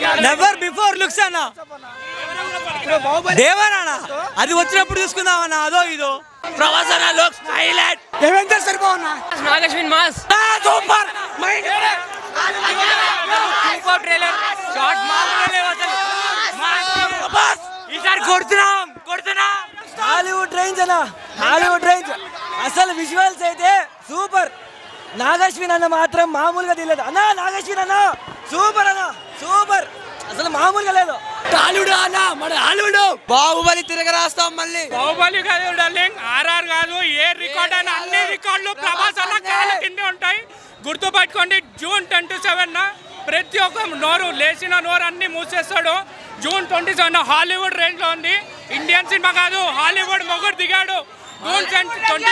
Never before looks అన్న దేవరానా అది వచ్చినప్పుడు చూసుకుందాం అన్న అదో ఇదో ప్రవాసన లుక్స్ హైలైట్ ఏమైందో సరిపోవన్నా Nag Ashwin mass super super trailer short మామూలు లేవు అసలు ఈసారి కొడుతున్నాం కొడుతున్నాం హాలీవుడ్ రేంజ్ అన్న హాలీవుడ్ రేంజ్ అసలు విజువల్స్ అయితే సూపర్ నాగశ్విన్ అన్న మాత్రం మామూలుగా తెలియదు అన్న నాగశ్విన్ అన్న సూపర్ అన్న సూపర్ అసలు మామూలుగా లేదు హాలీవుడ్ అన్న మన హాలీవుడ్ బాహుబలి తిరగ రాస్తాం మళ్ళీ బాహుబలి కాదు డార్లింగ్ ఆర్ఆర్ కాదు ఏ రికార్డ్ అయినా అన్ని రికార్డులు ప్రభాస్ అన్న కాళ్ళ కిందే ఉంటాయి గుర్తుపెట్టుకోండి జూన్ ట్వంటీ సెవెన్ ప్రతి ఒక్క నోరు లేచిన నోరు అన్ని మూసేస్తాడు June twenty seven Hollywood range లో ఉంది ఇండియన్ సినిమా కాదు హాలీవుడ్ మొగుడు దిగాడు జూన్ ట్వంటీ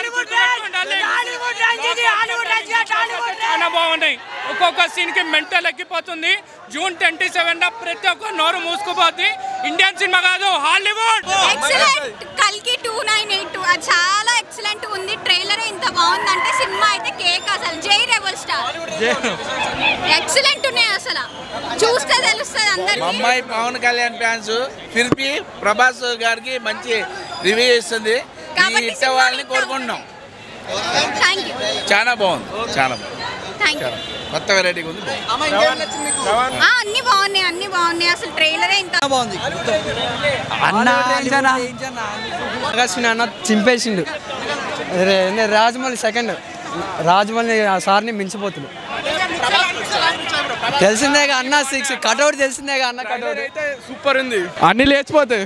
సెవెన్ చాలా బాగున్నాయి ఒక్కొక్క సీన్ కి మెంటల్ ఎక్కిపోతుంది జూన్ ట్వంటీ సెవెన్ ప్రతి ఒక్క నోరు మూసుకుపోద్ది ఇండియన్ సినిమా కాదు హాలీవుడ్ ఎక్సలెంట్ కల్కి టూ నైన్ ఎయిట్ టూ అది చాలా ఎక్సలెంట్ ఉంది ట్రైలర్ ఇంత బాగుందంటే సినిమా అయితే కేక్ అసలు జై రెబల్ స్టార్ ఎక్సలెంట్ ఉన్నాయి అసలు చూస్తే తెలుస్తుంది మా అందరికి అమ్మాయి పవన్ కళ్యాణ్ ఫ్యాన్స్ ఫిర్పి ప్రభాస్ గారికి మంచి రివ్యూ ఇస్తుంది ఈ కాబట్టి ఇచ్చే వాళ్ళని కోరుకుంటున్నాం థ్యాంక్ యూ చాలా బాగుంది చాలా బాగుంది థ్యాంక్ యూ కొత్త వెరైటీగా ఉంది బాగుంది అన్ని బాగున్నాయి అన్ని బాగున్నాయి అసలు ట్రైలరే ఇంత బాగుంది అన్న నాగశ్విన్ అన్న చింపేసిండు రే- నే- రాజమౌళి సెకండ్ రాజమౌళి ఆ సార్ని మించిపోతుంది తెలిసిందేగా అన్న సిక్స్ కటౌట్ తెలిసిందేగా అన్న కటౌట్ సూపర్ ఉంది అన్ని లేచిపోతాయి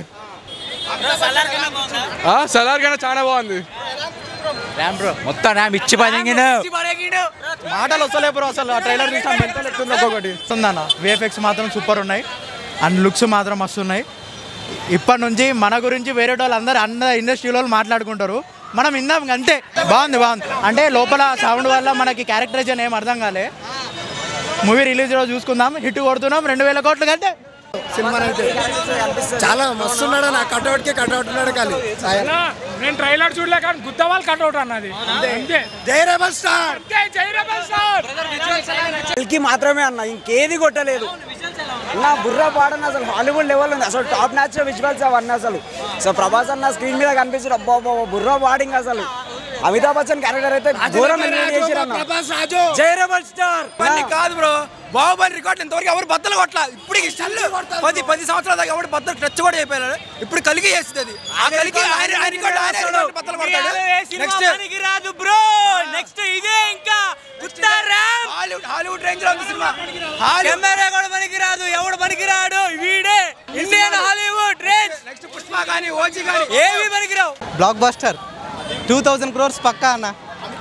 ఆ, సలార్ కన్నా చాలా బాగుంది మొత్తం నా మిచ్చి పదింగిన మాటలు వస్తలే బ్రో అసలు ఆ ట్రైలర్ చూసిన మెంటల్ ఎత్తుంది ఒక్కొక్కటి వస్తుందన్న విఎఫ్ఎక్స్ మాత్రం సూపర్ ఉన్నాయి అండ్ లుక్స్ మాత్రం మస్తు ఉన్నాయి ఇప్పటి నుంచి మన గురించి వేరే వాళ్ళు అందరు అన్న ఇండస్ట్రీలో వాళ్ళు మాట్లాడుకుంటారు మనం విన్నాం అంతే బాగుంది బాగుంది అంటే లోపల సౌండ్ వల్ల మనకి క్యారెక్టరైజేషన్ ఏం అర్థం కాలే మూవీ రిలీజ్ రోజు చూసుకుందాం హిట్ కొడుతున్నాం రెండు వేల కోట్లు కంటే సినిమా అయితే చాలా మస్తు ఉన్నాడు నా కటౌట్కే కటౌట్ ఉన్నాడు కాలి నేను ట్రైలర్ చూడలే కానీ గుద్దవాల్ కట్అవుట్ అన్నది అంతే జై రెబల్ స్టార్ అంతే జై రెబల్ స్టార్ కి మాత్రమే అన్న ఇంకేది కొట్టలేదు నా బుర్ర పాడన అసలు హాలీవుడ్ లెవెల్ ఉంది అసలు టాప్ మ్యాచ్ విజువల్స్ అవన్నీ అసలు సో ప్రభాస్ అన్న స్క్రీన్ మీద కనిపించారు అబ్బా అబ్బా అబ్బా, బుర్ర పాడింగ్ అసలు అమితాబ్ బచ్చన్ క్యారెక్టర్ అయితే ఘోరం ఎంజాయ్ చేసిరు అన్న జై రెబల్ స్టార్ కాదు బ్రో బాహుబలి రికార్డు ఇంతవరకు ఎవరు బద్దలు కొట్ల ఇప్పుడు స్టిల్ పది పది సంవత్సరాల దాకా ఎవరు బద్దలు టచ్ కూడా అయిపోయారు ఇప్పుడు కలిగి చేస్తుంది ఆ కలిగి ఆయన ఆయన రికార్డు ఆయన రికార్డు బద్దలు కొడతాడు నెక్స్ట్ రాదు బ్రో నెక్స్ట్ ఇదే ఇంకా ఉత్తరం హాలీవుడ్ హాలీవుడ్ రేంజ్ లో ఉంది సినిమా కెమెరా కూడా పనికి రాదు ఎవడు పనికి రాడు వీడే Indian Hollywood range next Pushpa కానీ ఓజీ కానీ ఏవి పనికిరావు block buster two thousand crores పక్కా అన్న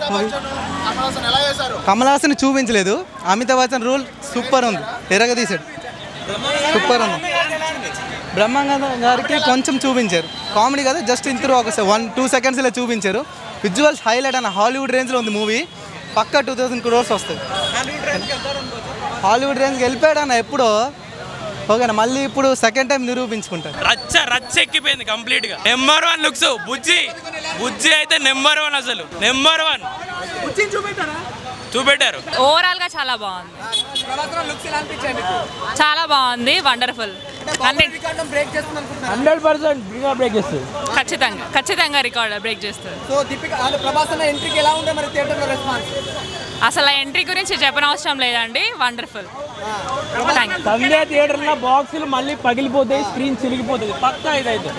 కమల్ హాసన్ చూపించలేదు అమితాబ్ బచ్చన్ రూల్ సూపర్ ఉంది ఎరగదీశాడు సూపర్ ఉంది బ్రహ్మానంద గారికి కొంచెం చూపించారు కామెడీ కదా జస్ట్ ఇంతలో ఒక వన్ టూ సెకండ్స్ ఇలా చూపించారు విజువల్స్ హైలైట్ అన్న హాలీవుడ్ రేంజ్లో ఉంది మూవీ పక్కా టూ థౌజండ్ క్రోర్స్ వస్తుంది హాలీవుడ్ రేంజ్కి వెళ్ళిపోయాడు అన్న ఎప్పుడో ఓకేనా మళ్ళీ ఇప్పుడు సెకండ్ టైం నిరూపించుకుంటారు రచ్చ రచ్చ ఎక్కిపోయింది కంప్లీట్ గా number one looks Bujji Bujji అయితే నెంబర్ వన్ అసలు నెంబర్ వన్ చూపెట్టారు ఓవరాల్ గా చాలా బాగుంది చాలా బాగుంది వండర్ఫుల్ హండ్రెడ్ పర్సెంట్ బ్రేక్ చేస్తుంది ఖచ్చితంగా ఖచ్చితంగా రికార్డ్ బ్రేక్ చేస్తుంది సో దీపిక అంటే ప్రభాస్ అన్న ఎంట్రీకి ఎలా ఉండే మరి థియేటర్లో రెస్పాన్స్ అసలు ఆ ఎంట్రీ గురించి చెప్పనవసరం లేదండి wonderful thank you Sandhya theatre లో బాక్సులు మళ్ళీ పగిలిపోతాయి స్క్రీన్ చిరిగిపోతుంది పక్కా ఇదైతే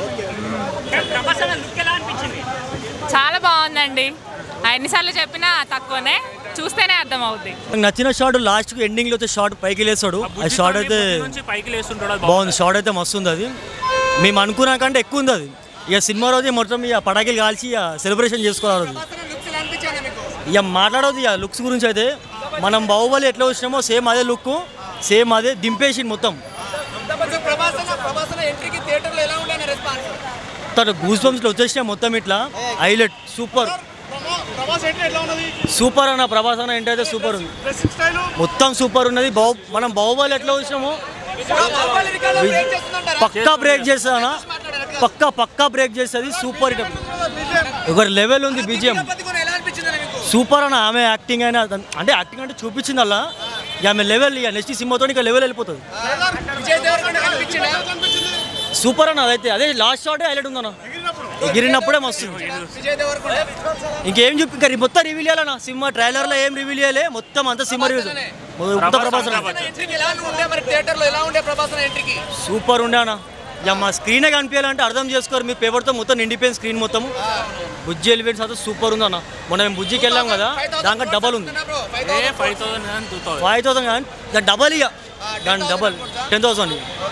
చాలా బాగుందండి ఆ ఎన్నిసార్లు చెప్పినా తక్కువనే చూస్తేనే అర్థం అవుద్ది నచ్చిన షాట్ లాస్ట్ కి ఎండింగ్ లో వచ్చే షాట్ పైకి లేస్తాడు ఆ షాట్ అయితే పైకి లేస్తుంటాడు బాగుంది షాట్ అయితే మస్తు ఉంది అది మేము అనుకున్నా కంటే ఎక్కువ ఉంది అది ఇక సినిమా రోజు మొత్తం ఇక పటాకీలు కాల్చి ఇక సెలబ్రేషన్ చేసుకోవాలి అది. ఇక మాట్లాడదు ఇక లుక్స్ గురించి అయితే మనం బాహుబలి ఎట్లా వచ్చినామో సేమ్ అదే లుక్ సేమ్ అదే దింపేసి మొత్తం ప్రభాస్ అన్న ప్రభాస్ అన్న ఎంట్రీకి థియేటర్లో ఎలా ఉండే రెస్పాన్స్ తన గూస్ బంప్స్లో వచ్చేసినాయి మొత్తం ఇట్లా హైలైట్ సూపర్ ప్రభాస్ ఎంట్రీ ఎట్లా ఉన్నది సూపర్ అన్న ప్రభాస్ అన్న ఏంటైతే సూపర్ ఉంది డ్రెస్సింగ్ స్టైల్ మొత్తం సూపర్ ఉన్నది బాహు మనం బాహుబలి ఎట్లా వచ్చినామో బాహుబలి రికార్డులో బ్రేక్ చేస్తుందంటారా పక్కా బ్రేక్ చేస్తుందన్న పక్కా పక్కా బ్రేక్ చేస్తుంది సూపర్ హిట్ ఒక లెవెల్ ఉంది బీజిఎం పది కూడా ఎలా అనిపించింది మీకు సూపర్ అన్న ఆమె యాక్టింగ్ అయినా అదం- అంటే యాక్టింగ్ అంటే చూపించింది అలా ఇక ఆమె లెవెల్ ఇక నెక్స్ట్ సినిమాతో ఇక లెవెల్ వెళ్ళిపోతుంది సూపర్ అన్న అదైతే అదే లాస్ట్ షాట్ హైలైట్ ఉందన్న ఎగిరినప్పుడే మస్తు ఇంకేం చెప్పి ఇంకా మొత్తం రివీల్ చేయాలన్న సినిమా ట్రైలర్లో ఏం రివీల్ చేయలే మొత్తం అంతా సినిమా రివ్యూ మొత్తం ప్రభాస్ సూపర్ ఉండే అన్న ఇక మా స్క్రీనే కనిపించాలంటే అర్థం చేసుకోరు మీరు పేపర్తో మొత్తం నిండిపోయిన స్క్రీన్ మొత్తం బుజ్జి ఎలివేట్స్ అయితే సూపర్ ఉంది అన్న మొన్న మేము బుజ్జికి వెళ్ళాం కదా దాంట్లో డబల్ ఉంది ఫైవ్ థౌసండ్ కానీ దాని డబల్ ఇక దాని డబల్ టెన్ థౌసండ్